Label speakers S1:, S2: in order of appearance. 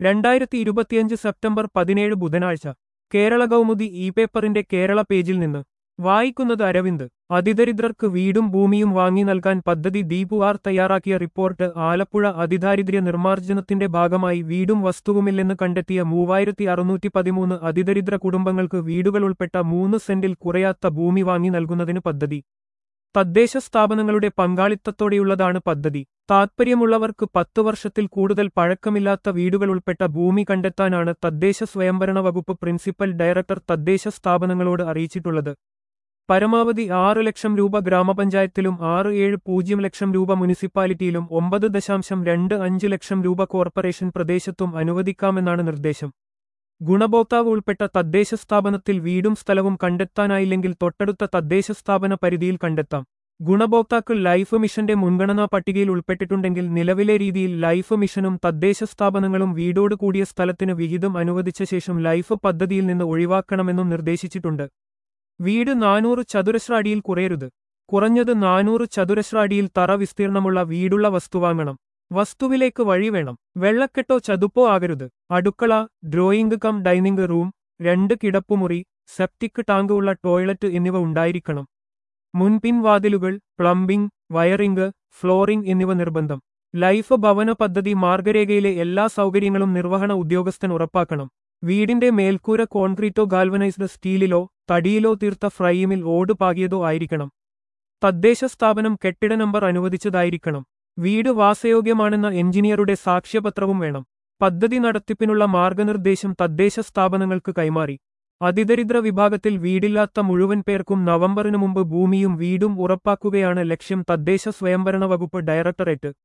S1: രണ്ടായിരത്തി ഇരുപത്തിയഞ്ച് സെപ്റ്റംബർ പതിനേഴ് ബുധനാഴ്ച കേരള കൗമുദി ഇ പേപ്പറിന്റെ കേരള പേജിൽ നിന്ന് വായിക്കുന്നത് അരവിന്ദ് അതിദരിദ്രർക്ക് വീടും ഭൂമിയും വാങ്ങി നൽകാൻ പദ്ധതി ദീപു ആർ തയ്യാറാക്കിയ റിപ്പോർട്ട് ആലപ്പുഴ അതിദാരിദ്ര്യ നിർമ്മാർജ്ജനത്തിന്റെ ഭാഗമായി വീടും വസ്തുവുമില്ലെന്ന് കണ്ടെത്തിയ മൂവായിരത്തി അറുന്നൂറ്റി പതിമൂന്ന് അതിദരിദ്ര കുടുംബങ്ങൾക്ക് വീടുകൾ ഉൾപ്പെട്ട മൂന്ന് സെന്റിൽ കുറയാത്ത ഭൂമി വാങ്ങി നൽകുന്നതിന് പദ്ധതി തദ്ദേശ സ്ഥാപനങ്ങളുടെ പങ്കാളിത്തത്തോടെയുള്ളതാണ് പദ്ധതി താത്പര്യമുള്ളവർക്ക് പത്തു വർഷത്തിൽ കൂടുതൽ പഴക്കമില്ലാത്ത വീടുകൾ ഉൾപ്പെട്ട ഭൂമി കണ്ടെത്താനാണ് തദ്ദേശ സ്വയംഭരണ വകുപ്പ് പ്രിൻസിപ്പൽ ഡയറക്ടർ തദ്ദേശ സ്ഥാപനങ്ങളോട് അറിയിച്ചിട്ടുള്ളത് പരമാവധി ആറ് ലക്ഷം രൂപ ഗ്രാമപഞ്ചായത്തിലും ആറ് ഏഴ് പൂജ്യം ലക്ഷം രൂപ മുനിസിപ്പാലിറ്റിയിലും ഒമ്പത് ദശാംശം രണ്ട് അഞ്ച് ലക്ഷം രൂപ കോർപ്പറേഷൻ പ്രദേശത്തും അനുവദിക്കാമെന്നാണ് നിർദ്ദേശം ഗുണഭോക്താവ് ഉൾപ്പെട്ട തദ്ദേശ സ്ഥാപനത്തിൽ വീടും സ്ഥലവും കണ്ടെത്താനായില്ലെങ്കിൽ തൊട്ടടുത്ത തദ്ദേശ സ്ഥാപന പരിധിയിൽ കണ്ടെത്താം ഗുണഭോക്താക്കൾ ലൈഫ് മിഷന്റെ മുൻഗണനാ പട്ടികയിൽ ഉൾപ്പെട്ടിട്ടുണ്ടെങ്കിൽ നിലവിലെ രീതിയിൽ ലൈഫ് മിഷനും തദ്ദേശ സ്ഥാപനങ്ങളും വീടോട് കൂടിയ സ്ഥലത്തിന് വിഹിതം അനുവദിച്ച ശേഷം ലൈഫ് പദ്ധതിയിൽ നിന്ന് ഒഴിവാക്കണമെന്നും നിർദ്ദേശിച്ചിട്ടുണ്ട് വീട് നാനൂറ് ചതുരശ്ര അടിയിൽ കുറയരുത് കുറഞ്ഞത് നാനൂറ് ചതുരശ്ര അടിയിൽ തറ വിസ്തീർണമുള്ള വീടുള്ള വസ്തു വാങ്ങണം വസ്തുവിലേക്ക് വഴി വേണം വെള്ളക്കെട്ടോ ചതുപ്പോ ആകരുത് അടുക്കള ഡ്രോയിംഗ് കം ഡൈനിങ് റൂം രണ്ട് കിടപ്പുമുറി സെപ്റ്റിക് ടാങ്ക് ഉള്ള ടോയ്ലറ്റ് എന്നിവ ഉണ്ടായിരിക്കണം മുൻപിൻ വാതിലുകൾ പ്ലംബിംഗ് വയറിംഗ് ഫ്ലോറിംഗ് എന്നിവ നിർബന്ധം ലൈഫ് ഭവന പദ്ധതി മാർഗരേഖയിലെ എല്ലാ സൗകര്യങ്ങളും നിർവഹണ ഉദ്യോഗസ്ഥൻ ഉറപ്പാക്കണം വീടിന്റെ മേൽക്കൂര കോൺക്രീറ്റോ ഗാൽവനൈസ്ഡ് സ്റ്റീലിലോ തടിയിലോ തീർത്ത ഫ്രൈമിൽ ഓട് പാകിയതോ ആയിരിക്കണം തദ്ദേശ സ്ഥാപനം കെട്ടിട നമ്പർ അനുവദിച്ചതായിരിക്കണം വീട് വാസയോഗ്യമാണെന്ന എഞ്ചിനീയറുടെ സാക്ഷ്യപത്രവും വേണം പദ്ധതി നടത്തിപ്പിനുള്ള മാർഗനിർദ്ദേശം തദ്ദേശ സ്ഥാപനങ്ങൾക്ക് കൈമാറി അതിദരിദ്ര വിഭാഗത്തിൽ വീടില്ലാത്ത മുഴുവൻ പേർക്കും നവംബറിനു മുമ്പ് ഭൂമിയും വീടും ഉറപ്പാക്കുകയാണ് ലക്ഷ്യം തദ്ദേശ സ്വയംഭരണ വകുപ്പ് ഡയറക്ടറേറ്റ്